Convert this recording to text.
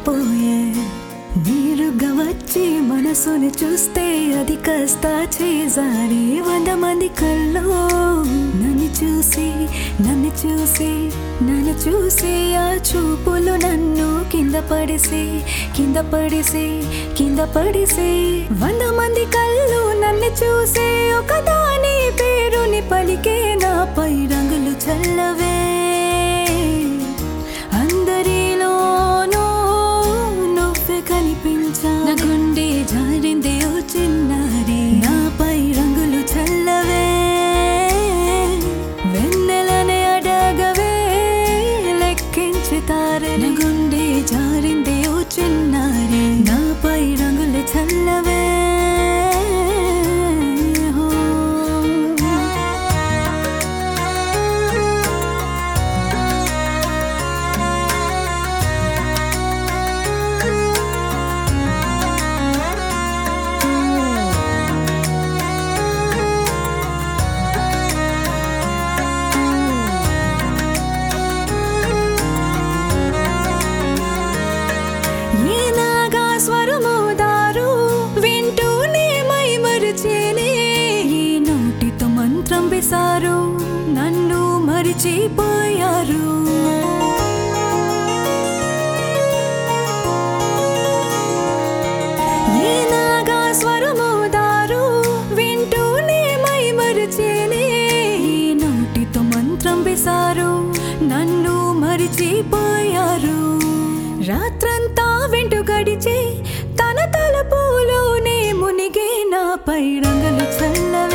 అయిపోయే నీరుగా వచ్చి మనసుని చూస్తే అది కాస్త చేజారి వంద మంది కళ్ళు నన్ను చూసి నన్ను చూసి నన్ను చూసి ఆ చూపులు నన్ను కింద పడిసి కింద పడిసి కింద పడిసి వంద మంది కళ్ళు నన్ను చూసి ఒకదాని పేరుని పలికే నాపై రంగులు చల్లవే అందరిలోనూ నువ్వే కనిపించా నా గుండె జారిందే ఓ చిన్నారి నాపై రంగులు చల్లవే వెన్నెలనే అడగవే లెక్కించి తారే నా గుండె జారిందే ఓ చిన్నారి నాపై రంగులు చల్లవే హో. ఏ నాగా స్వరము దారు వింటూనే మై మరిచేనే ఈ నోటితో మంత్రం వేశారు నన్ను మరిచిపోయారు ఏ నాగా స్వరము దారు వింటూనే మై మరిచేనే ఈ నోటితో మంత్రం వేశారు నన్ను మరిచిపోయారు రాత్రంతా వెంటు గడిచి తన తలపులోనే మునిగే నాపై రంగులు చల్లవే